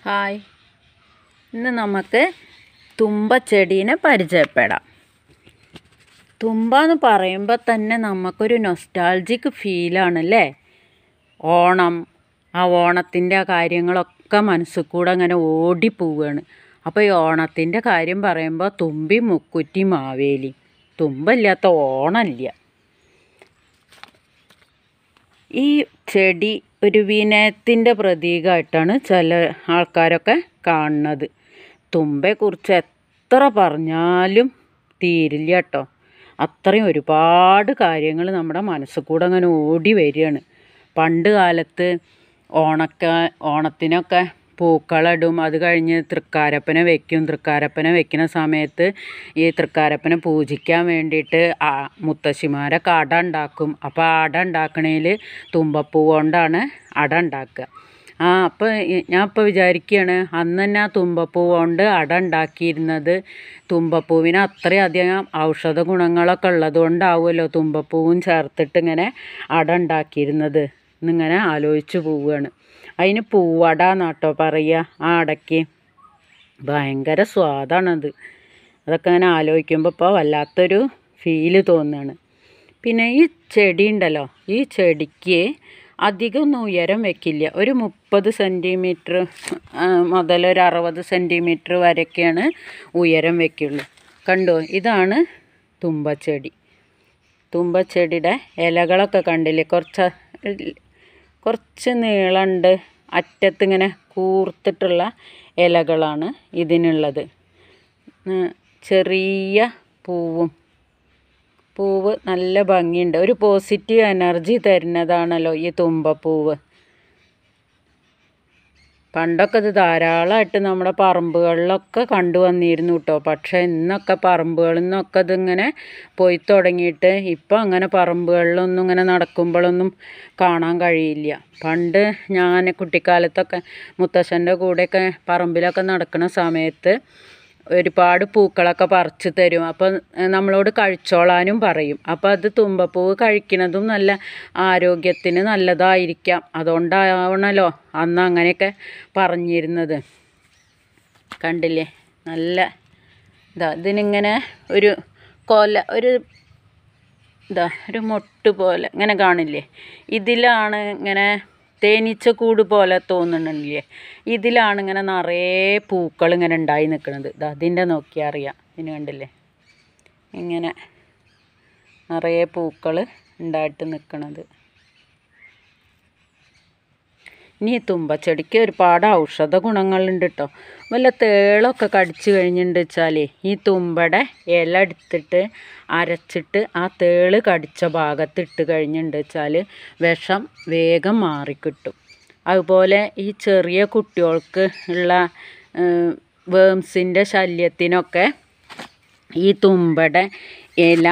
hi ഇന്ന് നമുക്ക് തുമ്പച്ചെടീനെ പരിചയപ്പെടാം തുമ്പ എന്ന് പറയുമ്പോൾ തന്നെ നമുക്കൊരു നൊസ്റ്റാൾജിക് ഫീലാണ് അല്ലേ ഓണം ആ ഓണത്തിൻ്റെ ആ കാര്യങ്ങളൊക്കെ മനസ്സിൽ കൂടെ അങ്ങനെ ഓടിപ്പോവുകയാണ് അപ്പോൾ ഈ ഓണത്തിൻ്റെ കാര്യം പറയുമ്പോൾ തുമ്പി മുക്കുറ്റി മാവേലി തുമ്പയില്ലാത്ത ഓണമില്ല ഈ ചെടി ഒരു വിനയത്തിൻ്റെ പ്രതീകമായിട്ടാണ് ചില ആൾക്കാരൊക്കെ കാണുന്നത് തുമ്പയെക്കുറിച്ച് എത്ര പറഞ്ഞാലും തീരില്ല കേട്ടോ അത്രയും ഒരുപാട് കാര്യങ്ങൾ നമ്മുടെ മനസ്സിൽ കൂടെ അങ്ങനെ ഓടി വരികയാണ് പണ്ട് കാലത്ത് ഓണക്ക ഓണത്തിനൊക്കെ പൂക്കളിടും അത് കഴിഞ്ഞ് തൃക്കാരപ്പനെ വെക്കും തൃക്കാരപ്പനെ വെക്കുന്ന സമയത്ത് ഈ തൃക്കാരപ്പനെ പൂജിക്കാൻ വേണ്ടിയിട്ട് ആ മുത്തശ്ശിമാരൊക്കെ അട ഉണ്ടാക്കും അപ്പോൾ ആ അട ഉണ്ടാക്കണേൽ തുമ്പപ്പൂ കൊണ്ടാണ് അട ഉണ്ടാക്കുക ആ അപ്പോൾ ഞാൻ ഇപ്പോൾ വിചാരിക്കുകയാണ് അന്ന് തന്നെ ആ തുമ്പപ്പൂ കൊണ്ട് അട ഉണ്ടാക്കിയിരുന്നത് തുമ്പപ്പൂവിന് അത്രയധികം ഔഷധ ഗുണങ്ങളൊക്കെ ഉള്ളത് കൊണ്ടാവുമല്ലോ തുമ്പപ്പൂവും ചേർത്തിട്ട് ഇങ്ങനെ അട ഉണ്ടാക്കിയിരുന്നത് എന്നിങ്ങനെ ആലോചിച്ച് പോവുകയാണ് അതിന് പൂവട എന്നാട്ടോ പറയുക ആ അടയ്ക്ക് ഭയങ്കര സ്വാദാണത് അതൊക്കെ അങ്ങനെ ആലോചിക്കുമ്പോൾ ഇപ്പോൾ വല്ലാത്തൊരു ഫീല് തോന്നുകയാണ് പിന്നെ ഈ ചെടി ഉണ്ടല്ലോ ഈ ചെടിക്ക് അധികമൊന്നും ഉയരം വെക്കില്ല ഒരു മുപ്പത് സെൻറ്റിമീറ്റർ മുതൽ ഒരു അറുപത് സെൻറ്റിമീറ്റർ വരെയൊക്കെയാണ് ഉയരം വെക്കുള്ളൂ കണ്ടോ ഇതാണ് തുമ്പച്ചെടി തുമ്പച്ചെടിയുടെ ഇലകളൊക്കെ കണ്ടില്ലേ കുറച്ച് കുറച്ച് നീളമുണ്ട് അറ്റത്തിങ്ങനെ കൂർത്തിട്ടുള്ള ഇലകളാണ് ഇതിനുള്ളത് ചെറിയ പൂവും പൂവ് നല്ല ഭംഗിയുണ്ട് ഒരു പോസിറ്റീവ് എനർജി തരുന്നതാണല്ലോ ഈ തുമ്പപ്പൂവ് പണ്ടൊക്കെ ഇത് ധാരാളമായിട്ട് നമ്മുടെ പറമ്പുകളിലൊക്കെ കണ്ടുവന്നിരുന്നു കേട്ടോ പക്ഷേ ഇന്നൊക്കെ പറമ്പുകളിൽ നിന്നൊക്കെ ഇതിങ്ങനെ പോയി തുടങ്ങിയിട്ട് ഇപ്പം അങ്ങനെ പറമ്പുകളിലൊന്നും ഇങ്ങനെ നടക്കുമ്പോഴൊന്നും കാണാൻ കഴിയില്ല പണ്ട് ഞാൻ കുട്ടിക്കാലത്തൊക്കെ മുത്തശ്ശൻ്റെ കൂടെയൊക്കെ പറമ്പിലൊക്കെ നടക്കുന്ന സമയത്ത് ഒരുപാട് പൂക്കളൊക്കെ പറിച്ച് തരും അപ്പം നമ്മളോട് കഴിച്ചോളാനും പറയും അപ്പം അത് തുമ്പപ്പൂവ് കഴിക്കുന്നതും നല്ല ആരോഗ്യത്തിന് നല്ലതായിരിക്കാം അതുകൊണ്ടാവണല്ലോ അന്ന് അങ്ങനെയൊക്കെ പറഞ്ഞിരുന്നത് കണ്ടില്ലേ നല്ല ഇതാ ഇതിനിങ്ങനെ ഒരു കൊല ഒരു ഇതാ ഒരു മൊട്ട് പോലെ ഇങ്ങനെ കാണില്ലേ ഇതിലാണ് ഇങ്ങനെ തേനീച്ചക്കൂട് പോലെ തോന്നുന്നില്ലേ ഇതിലാണ് ഇങ്ങനെ നിറയെ പൂക്കൾ ഇങ്ങനെ ഉണ്ടായി നിൽക്കുന്നത് ഇത് അതിൻ്റെ നോക്കിയാൽ അറിയാം ഇതിന് കണ്ടില്ലേ ഇങ്ങനെ നിറയെ പൂക്കൾ ഉണ്ടായിട്ട് നിൽക്കണത് ഇനി ഈ തുമ്പച്ചെടിക്ക് ഒരുപാട് ഔഷധ ഗുണങ്ങളുണ്ട് കേട്ടോ വല്ല തേളൊക്കെ കടിച്ചു കഴിഞ്ഞിട്ടുണ്ട് വെച്ചാൽ ഈ തുമ്പയുടെ ഇല എടുത്തിട്ട് അരച്ചിട്ട് ആ തേള് കടിച്ച ഭാഗത്ത് ഇട്ട് കഴിഞ്ഞിട്ടുണ്ട് വെച്ചാൽ വിഷം വേഗം മാറിക്കിട്ടും അതുപോലെ ഈ ചെറിയ കുട്ടികൾക്ക് ഉള്ള വേംസിൻ്റെ ശല്യത്തിനൊക്കെ ഈ തുമ്പയുടെ ഇല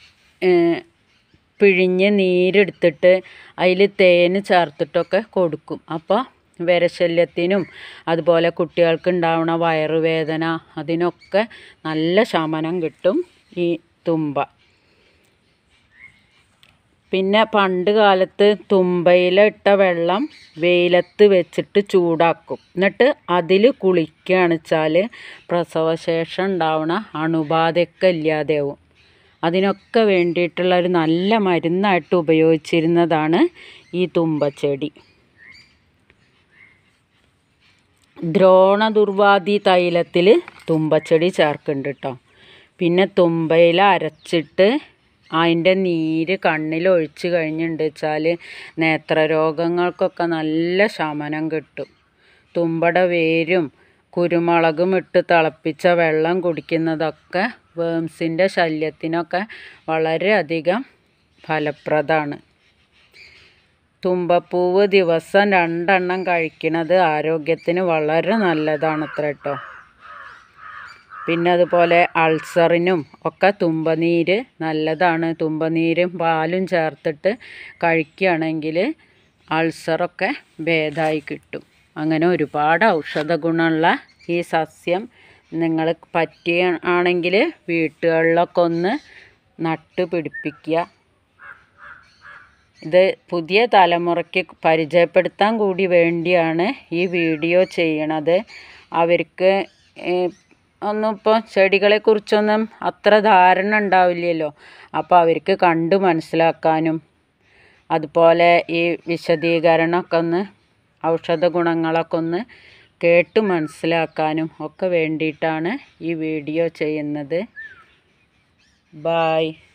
പിഴിഞ്ഞ് നീരെടുത്തിട്ട് അതിൽ തേന് ചേർത്തിട്ടൊക്കെ കൊടുക്കും അപ്പോൾ വിരശല്യത്തിനും അതുപോലെ കുട്ടികൾക്ക് ഉണ്ടാവുന്ന വയറുവേദന അതിനൊക്കെ നല്ല ശമനം കിട്ടും ഈ തുമ്പ പിന്നെ പണ്ട് കാലത്ത് തുമ്പയില ഇട്ട വെള്ളം വെയിലത്ത് വെച്ചിട്ട് ചൂടാക്കും എന്നിട്ട് അതിൽ കുളിക്കുകയാണ് വെച്ചാൽ പ്രസവശേഷം ഉണ്ടാവുന്ന അണുബാധയൊക്കെ ഇല്ലാതെയാവും അതിനൊക്കെ വേണ്ടിയിട്ടുള്ള ഒരു നല്ല മരുന്നായിട്ട് ഉപയോഗിച്ചിരുന്നതാണ് ഈ തുമ്പച്ചെടി ദ്രോണദുർവാദി തൈലത്തിൽ തുമ്പച്ചെടി ചേർക്കുന്നുണ്ട് കേട്ടോ പിന്നെ തുമ്പയില അരച്ചിട്ട് അതിൻ്റെ നീര് കണ്ണിൽ ഒഴിച്ച് കഴിഞ്ഞിട്ടുണ്ട് വെച്ചാൽ നേത്രരോഗങ്ങൾക്കൊക്കെ നല്ല ശമനം കിട്ടും തുമ്പട വേരും കുരുമുളകും ഇട്ട് തിളപ്പിച്ച വെള്ളം കുടിക്കുന്നതൊക്കെ വേംസിൻ്റെ ശല്യത്തിനൊക്കെ വളരെയധികം ഫലപ്രദമാണ് തുമ്പപ്പൂവ് ദിവസം രണ്ടെണ്ണം കഴിക്കുന്നത് ആരോഗ്യത്തിന് വളരെ നല്ലതാണ് അത്ര കേട്ടോ പിന്നെ അതുപോലെ അൾസറിനും ഒക്കെ തുമ്പനീര് നല്ലതാണ് തുമ്പനീരും പാലും ചേർത്തിട്ട് കഴിക്കുകയാണെങ്കിൽ അൾസറൊക്കെ ഭേദമായി കിട്ടും അങ്ങനെ ഒരുപാട് ഔഷധ ഗുണമുള്ള ഈ സസ്യം നിങ്ങൾ പറ്റിയ ആണെങ്കിൽ വീട്ടുകളിലൊക്കെ ഒന്ന് നട്ട് പിടിപ്പിക്കുക ഇത് പുതിയ തലമുറയ്ക്ക് പരിചയപ്പെടുത്താൻ കൂടി വേണ്ടിയാണ് ഈ വീഡിയോ ചെയ്യണത് അവർക്ക് ഏഹ്, ഒന്നും ഇപ്പോൾ ചെടികളെക്കുറിച്ചൊന്നും അത്ര ധാരണ ഉണ്ടാവില്ലല്ലോ അപ്പോൾ അവർക്ക് കണ്ട് മനസ്സിലാക്കാനും അതുപോലെ ഈ വിശദീകരണമൊക്കെ ഒന്ന് ഔഷധ ഗുണങ്ങളൊക്കെ ഒന്ന് കേട്ട് മനസ്സിലാക്കാനും ഒക്കെ വേണ്ടിയിട്ടാണ് ഈ വീഡിയോ ചെയ്യുന്നത് ബായ്